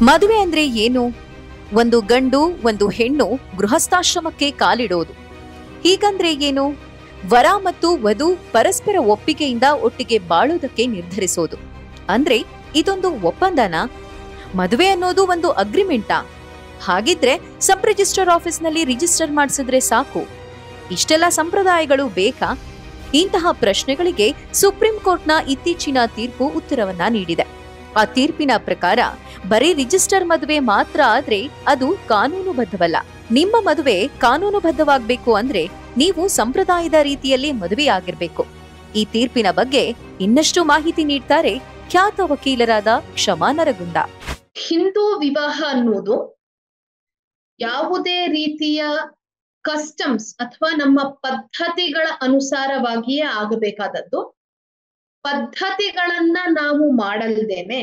ಮದುವೆ ಅಂದ್ರೆ ಏನು ಒಂದು ಗಂಡು ಒಂದು ಹೆಣ್ಣು ಗೃಹಸ್ಥಾಶ್ರಮಕ್ಕೆ ಕಾಲಿಡೋದು ಹೀಗಂದ್ರೆ ಏನು ವರ ಮತ್ತು ವಧು ಪರಸ್ಪರ ಒಪ್ಪಿಗೆಯಿಂದ ಒಟ್ಟಿಗೆ ಬಾಳೋದಕ್ಕೆ ನಿರ್ಧರಿಸೋದು ಅಂದ್ರೆ ಇದೊಂದು ಒಪ್ಪಂದನಾ ಮದುವೆ ಅನ್ನೋದು ಒಂದು ಅಗ್ರಿಮೆಂಟಾ ಹಾಗಿದ್ರೆ ಸಬ್ ರಿಜಿಸ್ಟರ್ ಆಫೀಸ್ನಲ್ಲಿ ರಿಜಿಸ್ಟರ್ ಮಾಡಿಸಿದ್ರೆ ಸಾಕು ಇಷ್ಟೆಲ್ಲ ಸಂಪ್ರದಾಯಗಳು ಬೇಕಾ ಇಂತಹ ಪ್ರಶ್ನೆಗಳಿಗೆ ಸುಪ್ರೀಂ ಕೋರ್ಟ್ನ ಇತ್ತೀಚಿನ ತೀರ್ಪು ಉತ್ತರವನ್ನ ನೀಡಿದೆ ಆ ತೀರ್ಪಿನ ಪ್ರಕಾರ ಬರೀ ರಿಜಿಸ್ಟರ್ ಮದುವೆ ಮಾತ್ರ ಆದ್ರೆ ಅದು ಕಾನೂನುಬದ್ಧವಲ್ಲ ನಿಮ್ಮ ಮದುವೆ ಕಾನೂನುಬದ್ಧವಾಗಬೇಕು ಅಂದ್ರೆ ನೀವು ಸಂಪ್ರದಾಯದ ರೀತಿಯಲ್ಲಿ ಮದುವೆಯಾಗಿರ್ಬೇಕು ಈ ತೀರ್ಪಿನ ಬಗ್ಗೆ ಇನ್ನಷ್ಟು ಮಾಹಿತಿ ನೀಡ್ತಾರೆ ಖ್ಯಾತ ವಕೀಲರಾದ ಕ್ಷಮಾ ನರಗುಂದ ಹಿಂದೂ ವಿವಾಹ ಅನ್ನೋದು ಯಾವುದೇ ರೀತಿಯ ಕಸ್ಟಮ್ಸ್ ಅಥವಾ ನಮ್ಮ ಪದ್ಧತಿಗಳ ಅನುಸಾರವಾಗಿಯೇ ಆಗಬೇಕಾದದ್ದು ಪದ್ಧತಿಗಳನ್ನ ನಾವು ಮಾಡಲ್ದೇನೆ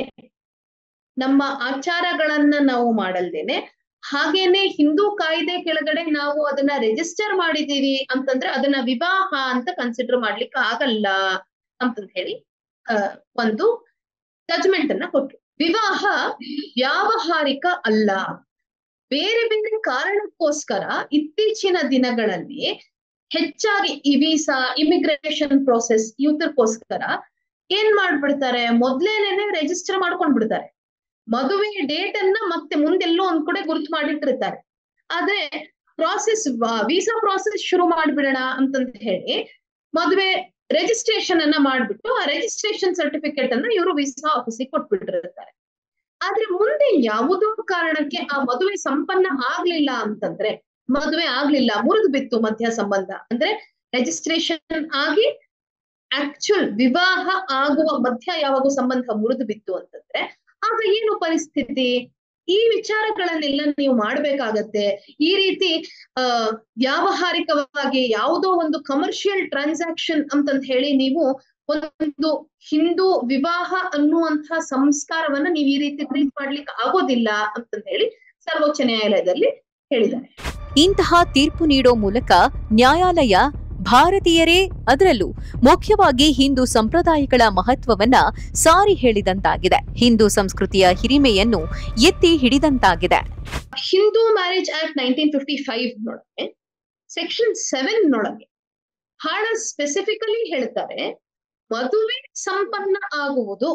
ನಮ್ಮ ಆಚಾರಗಳನ್ನ ನಾವು ಮಾಡಲ್ದೇನೆ ಹಾಗೇನೆ ಹಿಂದೂ ಕಾಯ್ದೆ ಕೆಳಗಡೆ ನಾವು ಅದನ್ನ ರಿಜಿಸ್ಟರ್ ಮಾಡಿದೀವಿ ಅಂತಂದ್ರೆ ಅದನ್ನ ವಿವಾಹ ಅಂತ ಕನ್ಸಿಡರ್ ಮಾಡ್ಲಿಕ್ಕೆ ಆಗಲ್ಲ ಅಂತಂದ ಹೇಳಿ ಆ ಒಂದು ಜಜ್ಮೆಂಟ್ ಅನ್ನ ಕೊಟ್ರು ವಿವಾಹ ವ್ಯಾವಹಾರಿಕ ಅಲ್ಲ ಬೇರೆ ಬೇರೆ ಕಾರಣಕ್ಕೋಸ್ಕರ ಇತ್ತೀಚಿನ ದಿನಗಳಲ್ಲಿ ಹೆಚ್ಚಾಗಿ ಈ ವೀಸಾ ಇಮಿಗ್ರೇಷನ್ ಪ್ರೋಸೆಸ್ ಇವತ್ತಕ್ಕೋಸ್ಕರ ಏನ್ ಮಾಡ್ಬಿಡ್ತಾರೆ ಮೊದ್ಲೇನೇನೆ ರಿಜಿಸ್ಟರ್ ಮಾಡ್ಕೊಂಡ್ ಬಿಡ್ತಾರೆ ಮದುವೆ ಡೇಟ್ ಅನ್ನ ಮತ್ತೆ ಮುಂದೆಲ್ಲೋ ಒಂದ್ ಕಡೆ ಗುರುತು ಮಾಡಿಟ್ಟಿರ್ತಾರೆ ಆದ್ರೆ ಪ್ರಾಸೆಸ್ ವೀಸಾ ಪ್ರಾಸೆಸ್ ಶುರು ಮಾಡ್ಬಿಡೋಣ ಅಂತಂತ ಹೇಳಿ ಮದುವೆ ರಿಜಿಸ್ಟ್ರೇಷನ್ ಅನ್ನ ಮಾಡ್ಬಿಟ್ಟು ಆ ರಿಜಿಸ್ಟ್ರೇಷನ್ ಸರ್ಟಿಫಿಕೇಟ್ ಅನ್ನ ಇವರು ವೀಸಾ ಆಫೀಸಿಗೆ ಕೊಟ್ಬಿಟ್ಟಿರ್ತಾರೆ ಆದ್ರೆ ಮುಂದೆ ಯಾವುದೋ ಕಾರಣಕ್ಕೆ ಆ ಮದುವೆ ಸಂಪನ್ನ ಆಗ್ಲಿಲ್ಲ ಅಂತಂದ್ರೆ ಮದುವೆ ಆಗ್ಲಿಲ್ಲ ಮುರಿದು ಬಿತ್ತು ಮಧ್ಯ ಸಂಬಂಧ ಅಂದ್ರೆ ರಿಜಿಸ್ಟ್ರೇಷನ್ ಆಗಿ ಆಕ್ಚುಲ್ ವಿವಾಹ ಆಗುವ ಮಧ್ಯ ಯಾವಾಗ ಸಂಬಂಧ ಮುರಿದು ಬಿತ್ತು ಅಂತಂದ್ರೆ ಆಗ ಏನು ಪರಿಸ್ಥಿತಿ ಈ ವಿಚಾರಗಳನ್ನೆಲ್ಲ ನೀವು ಮಾಡ್ಬೇಕಾಗತ್ತೆ ಈ ರೀತಿ ಆ ವ್ಯಾವಹಾರಿಕವಾಗಿ ಯಾವುದೋ ಒಂದು ಕಮರ್ಷಿಯಲ್ ಟ್ರಾನ್ಸಾಕ್ಷನ್ ಅಂತಂತ ಹೇಳಿ ನೀವು ಒಂದು ಹಿಂದೂ ವಿವಾಹ ಅನ್ನುವಂತಹ ಸಂಸ್ಕಾರವನ್ನ ನೀವು ಈ ರೀತಿ ಟ್ರೀಟ್ ಮಾಡ್ಲಿಕ್ಕೆ ಆಗೋದಿಲ್ಲ ಅಂತಂತ ಹೇಳಿ ಸರ್ವೋಚ್ಚ ನ್ಯಾಯಾಲಯದಲ್ಲಿ ಹೇಳಿದ್ದಾರೆ ಇಂತಹ ತೀರ್ಪು ನೀಡೋ ಮೂಲಕ ನ್ಯಾಯಾಲಯ ಭಾರತೀಯರೇ ಅದರಲ್ಲೂ ಮುಖ್ಯವಾಗಿ ಹಿಂದೂ ಸಂಪ್ರದಾಯಗಳ ಮಹತ್ವವನ್ನ ಸಾರಿ ಹೇಳಿದಂತಾಗಿದೆ ಹಿಂದೂ ಸಂಸ್ಕೃತಿಯ ಹಿರಿಮೆಯನ್ನು ಎತ್ತಿ ಹಿಡಿದಂತಾಗಿದೆ Hindu marriage act nineteen fifty five ನೊಳಗೆ ಸೆಕ್ಷನ್ ಸೆವೆನ್ ನೊಳಗೆ ಬಹಳ ಸ್ಪೆಸಿಫಿಕಲಿ ಹೇಳ್ತಾರೆ ಮದುವೆ ಸಂಪನ್ನ ಆಗುವುದು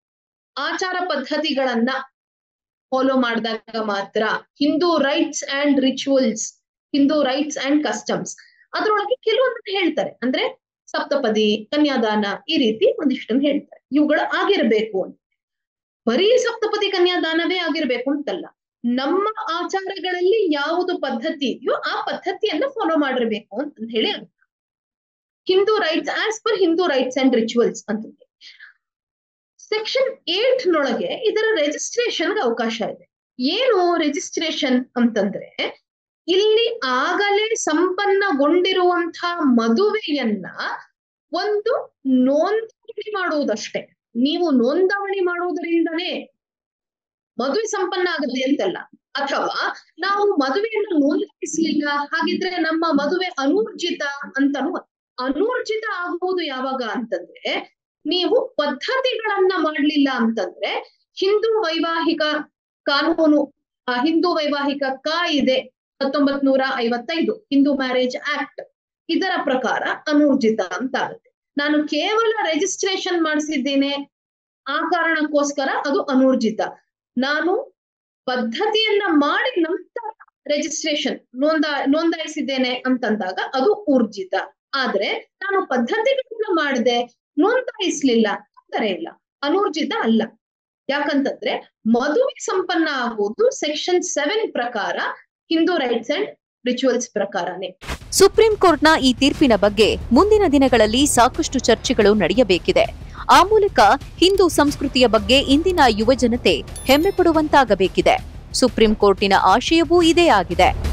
ಆಚಾರ ಪದ್ಧತಿಗಳನ್ನ ಫಾಲೋ ಮಾಡಿದಾಗ ಮಾತ್ರ Hindu rites and rituals Hindu rites and customs ಅದ್ರೊಳಗೆ ಕೆಲವೊಂದನ್ನ ಹೇಳ್ತಾರೆ ಅಂದ್ರೆ ಸಪ್ತಪದಿ ಕನ್ಯಾದಾನ ಈ ರೀತಿ ಒಂದಿಷ್ಟನ್ನು ಹೇಳ್ತಾರೆ ಇವುಗಳು ಆಗಿರ್ಬೇಕು ಅಂತ ಬರೀ ಸಪ್ತಪದಿ ಕನ್ಯಾದಾನವೇ ಆಗಿರ್ಬೇಕು ಅಂತಲ್ಲ ನಮ್ಮ ಆಚಾರಗಳಲ್ಲಿ ಯಾವುದು ಪದ್ಧತಿ ಇದೆಯೋ ಆ ಪದ್ಧತಿಯನ್ನ ಫಾಲೋ ಮಾಡಿರ್ಬೇಕು ಅಂತ ಹೇಳಿ Hindu rites as per Hindu rites and rituals ಅಂತ ಸೆಕ್ಷನ್ ಏಟ್ ನೊಳಗೆ ಇದರ ರಿಜಿಸ್ಟ್ರೇಷನ್ಗೆ ಅವಕಾಶ ಇದೆ ಏನು ರಿಜಿಸ್ಟ್ರೇಷನ್ ಅಂತಂದ್ರೆ ಇಲ್ಲಿ ಆಗಲೇ ಸಂಪನ್ನಗೊಂಡಿರುವಂತಹ ಮದುವೆಯನ್ನ ಒಂದು ನೋಂದಣಿ ಮಾಡುವುದಷ್ಟೇ ನೀವು ನೋಂದಣಿ ಮಾಡುವುದರಿಂದನೇ ಮದುವೆ ಸಂಪನ್ನ ಆಗುತ್ತೆ ಅಂತಲ್ಲ ಅಥವಾ ನಾವು ಮದುವೆಯನ್ನು ನೋಂದಾಯಿಸಲಿಲ್ಲ ಹಾಗಿದ್ರೆ ನಮ್ಮ ಮದುವೆ ಅನೂರ್ಜಿತ ಅಂತಾನು ಅನೂರ್ಜಿತ ಆಗುವುದು ಯಾವಾಗ ಅಂತಂದ್ರೆ ನೀವು ಪದ್ಧತಿಗಳನ್ನ ಮಾಡ್ಲಿಲ್ಲ ಅಂತಂದ್ರೆ ಹಿಂದೂ ವೈವಾಹಿಕ ಕಾನೂನು ಆ ಹಿಂದೂ ವೈವಾಹಿಕ ಕಾಯಿದೆ ಹತ್ತೊಂಬತ್ ನೂರ ಐವತ್ತೈದು ಹಿಂದೂ ಮ್ಯಾರೇಜ್ ಆಕ್ಟ್ ಇದರ ಪ್ರಕಾರ ಅನೂರ್ಜಿತ ಅಂತ ಆಗುತ್ತೆ ನಾನು ಕೇವಲ ರಿಜಿಸ್ಟ್ರೇಷನ್ ಮಾಡಿಸಿದ್ದೇನೆ ಆ ಕಾರಣಕ್ಕೋಸ್ಕರ ಅದು ಅನೂರ್ಜಿತ ನಾನು ಪದ್ಧತಿಯನ್ನ ಮಾಡಿ ನಂತರ ರಿಜಿಸ್ಟ್ರೇಷನ್ ನೋಂದಾ ನೋಂದಾಯಿಸಿದ್ದೇನೆ ಅಂತಂದಾಗ ಅದು ಊರ್ಜಿತ ಆದ್ರೆ ನಾನು ಪದ್ಧತಿಗಳನ್ನ ಮಾಡದೆ ನೋಂದಾಯಿಸ್ಲಿಲ್ಲ ತೊಂದರೆ ಇಲ್ಲ ಅನೂರ್ಜಿತ ಅಲ್ಲ ಯಾಕಂತಂದ್ರೆ ಮದುವೆ ಸಂಪನ್ನ ಆಗುವುದು ಸೆಕ್ಷನ್ ಸೆವೆನ್ ಪ್ರಕಾರ ಹಿಂದೂ ರೈಟ್ಸ್ ಅಂಡ್ ರಿಚುವಲ್ಸ್ ಪ್ರಕಾರನೇ ಸುಪ್ರೀಂ ಕೋರ್ಟ್ನ ಈ ತೀರ್ಪಿನ ಬಗ್ಗೆ ಮುಂದಿನ ದಿನಗಳಲ್ಲಿ ಸಾಕಷ್ಟು ಚರ್ಚೆಗಳು ನಡೆಯಬೇಕಿದೆ ಆ ಮೂಲಕ ಹಿಂದೂ ಸಂಸ್ಕೃತಿಯ ಬಗ್ಗೆ ಇಂದಿನ ಯುವಜನತೆ ಹೆಮ್ಮೆ ಪಡುವಂತಾಗಬೇಕಿದೆ ಸುಪ್ರೀಂ ಕೋರ್ಟಿನ ಆಶಯವೂ ಇದೇ ಆಗಿದೆ